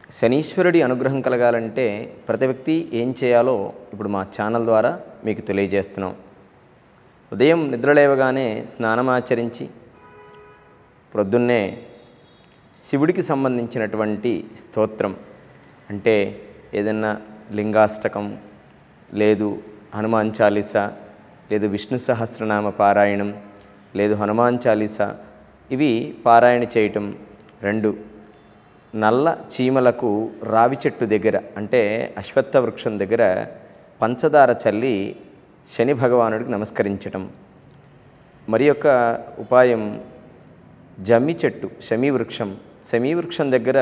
శనీశ్వరుడి అనుగ్రహం కలగాలంటే ప్రతి వ్యక్తి ఏం చేయాలో ఇప్పుడు మా ఛానల్ ద్వారా మీకు తెలియజేస్తున్నాం ఉదయం నిద్రలేవగానే స్నానమాచరించి ప్రొద్దున్నే శివుడికి సంబంధించినటువంటి స్తోత్రం అంటే ఏదన్నా లింగాష్టకం లేదు హనుమాన్ చాలీస లేదు విష్ణు సహస్రనామ పారాయణం లేదు హనుమాన్ చాలీస ఇవి పారాయణ చేయటం రెండు నల్ల చీమలకు రావి చెట్టు దగ్గర అంటే అశ్వత్థ వృక్షం దగ్గర పంచదార చల్లి శని భగవానుడికి నమస్కరించటం మరి యొక్క ఉపాయం జమ్మి చెట్టు శమీ వృక్షం శమీ వృక్షం దగ్గర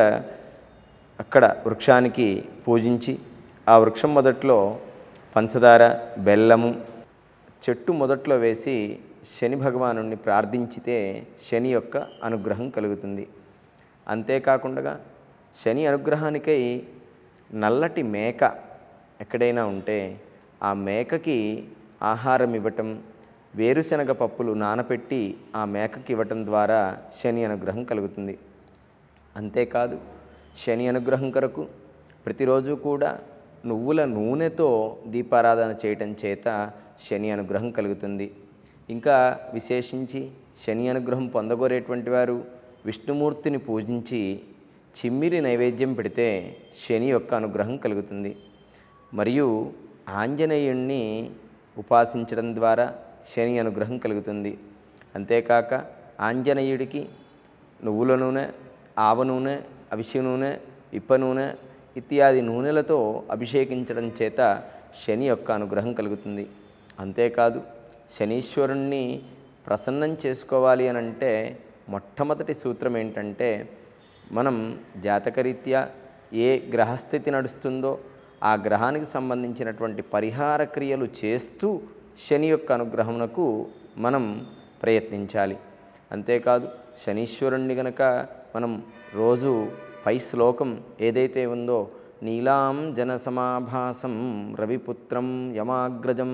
అక్కడ వృక్షానికి పూజించి ఆ వృక్షం మొదట్లో పంచదార బెల్లము చెట్టు మొదట్లో వేసి శని భగవాను ప్రార్థించితే శని యొక్క అనుగ్రహం కలుగుతుంది అంతేకాకుండా శని అనుగ్రహానికై నల్లటి మేక ఎక్కడైనా ఉంటే ఆ మేకకి ఆహారం ఇవ్వటం వేరుశనగ పప్పులు నానపెట్టి ఆ మేకకి ఇవ్వటం ద్వారా శని అనుగ్రహం కలుగుతుంది అంతేకాదు శని అనుగ్రహం కొరకు ప్రతిరోజు కూడా నువ్వుల నూనెతో దీపారాధన చేయటం చేత శని అనుగ్రహం కలుగుతుంది ఇంకా విశేషించి శని అనుగ్రహం పొందగోరేటువంటి వారు విష్ణుమూర్తిని పూజించి చిమ్మిరి నైవేద్యం పెడితే శని యొక్క అనుగ్రహం కలుగుతుంది మరియు ఆంజనేయుణ్ణి ఉపాసించడం ద్వారా శని అనుగ్రహం కలుగుతుంది అంతేకాక ఆంజనేయుడికి నువ్వుల నూనె ఆవ నూనె అవిసె నూనె ఇప్ప నూనె ఇత్యాది నూనెలతో అభిషేకించడం చేత శని యొక్క అనుగ్రహం కలుగుతుంది అంతేకాదు శనీశ్వరుణ్ణి ప్రసన్నం చేసుకోవాలి అని అంటే మొట్టమొదటి సూత్రం ఏంటంటే మనం జాతకరీత్యా ఏ గ్రహస్థితి నడుస్తుందో ఆ గ్రహానికి సంబంధించినటువంటి పరిహార క్రియలు చేస్తూ శని యొక్క అనుగ్రహమునకు మనం ప్రయత్నించాలి అంతేకాదు శనీశ్వరుణ్ణి గనక మనం రోజు పై శ్లోకం ఏదైతే ఉందో నీలాం జనసమాభాసం రవిపుత్రం యమాగ్రజం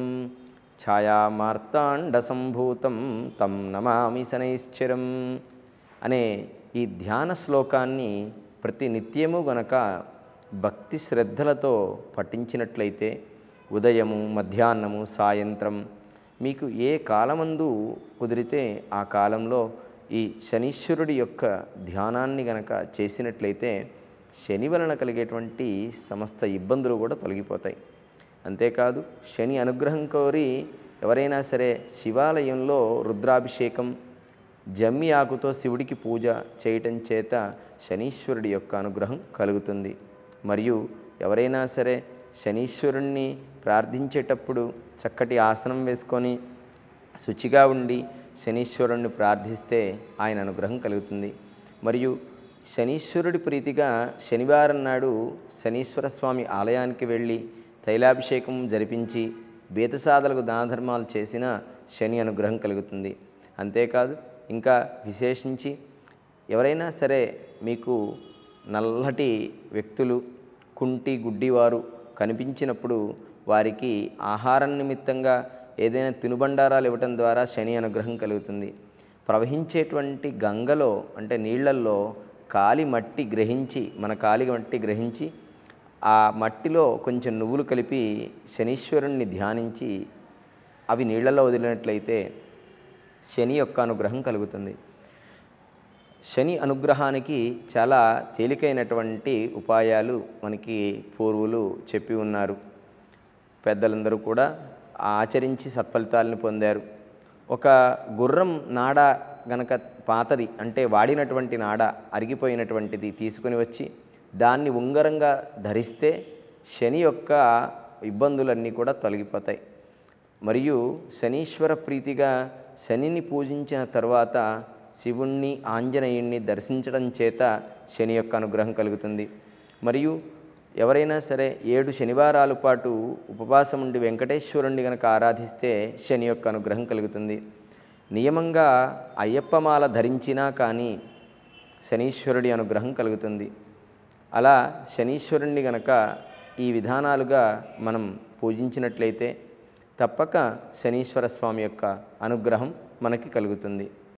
ఛాయామార్తాండ సంభూతం తం నమామి శనైశ్చరం అనే ఈ ధ్యాన శ్లోకాన్ని ప్రతి నిత్యము గనక భక్తి శ్రద్ధలతో పఠించినట్లయితే ఉదయము మధ్యాహ్నము సాయంత్రం మీకు ఏ కాలమందు కుదిరితే ఆ కాలంలో ఈ శనీశ్వరుడి యొక్క ధ్యానాన్ని గనక చేసినట్లయితే శని వలన కలిగేటువంటి సమస్త ఇబ్బందులు కూడా తొలగిపోతాయి అంతేకాదు శని అనుగ్రహం కోరి ఎవరైనా సరే శివాలయంలో రుద్రాభిషేకం జమ్మి ఆకుతో శివుడికి పూజ చేయటం చేత శనీశ్వరుడి యొక్క అనుగ్రహం కలుగుతుంది మరియు ఎవరైనా సరే శనీశ్వరుణ్ణి ప్రార్థించేటప్పుడు చక్కటి ఆసనం వేసుకొని శుచిగా ఉండి శనీశ్వరుణ్ణి ప్రార్థిస్తే ఆయన అనుగ్రహం కలుగుతుంది మరియు శనీశ్వరుడి ప్రీతిగా శనివారం నాడు శనీశ్వర స్వామి ఆలయానికి వెళ్ళి తైలాభిషేకం జరిపించి బీతసాదలకు దానధర్మాలు చేసిన శని అనుగ్రహం కలుగుతుంది అంతేకాదు ఇంకా విశేషించి ఎవరైనా సరే మీకు నల్లటి వ్యక్తులు కుంటి గుడ్డివారు కనిపించినప్పుడు వారికి ఆహారం నిమిత్తంగా ఏదైనా తినుబండారాలు ఇవ్వటం ద్వారా శని అనుగ్రహం కలుగుతుంది ప్రవహించేటువంటి గంగలో అంటే నీళ్లల్లో కాలి మట్టి గ్రహించి మన కాలి మట్టి గ్రహించి ఆ మట్టిలో కొంచెం నువ్వులు కలిపి శనీశ్వరుణ్ణి ధ్యానించి అవి నీళ్లలో వదిలినట్లయితే శని యొక్క అనుగ్రహం కలుగుతుంది శని అనుగ్రహానికి చాలా తేలికైనటువంటి ఉపాయాలు మనకి పూర్వులు చెప్పి ఉన్నారు పెద్దలందరూ కూడా ఆచరించి సత్ఫలితాలను పొందారు ఒక గుర్రం నాడ గనక పాతది అంటే వాడినటువంటి నాడ అరిగిపోయినటువంటిది తీసుకుని వచ్చి దాన్ని ఉంగరంగా ధరిస్తే శని యొక్క ఇబ్బందులన్నీ కూడా తొలగిపోతాయి మరియు శనీశ్వర ప్రీతిగా శనిని పూజించిన తర్వాత శివుణ్ణి ఆంజనేయుణ్ణి దర్శించడం చేత శని యొక్క అనుగ్రహం కలుగుతుంది మరియు ఎవరైనా సరే ఏడు శనివారాల పాటు ఉపవాసం ఉండి వెంకటేశ్వరుణ్ణి గనక ఆరాధిస్తే శని యొక్క అనుగ్రహం కలుగుతుంది నియమంగా అయ్యప్పమాల ధరించినా కానీ శనీశ్వరుడి అనుగ్రహం కలుగుతుంది అలా శనీశ్వరుణ్ణి గనక ఈ విధానాలుగా మనం పూజించినట్లయితే తప్పక శనీశ్వర స్వామి యొక్క అనుగ్రహం మనకి కలుగుతుంది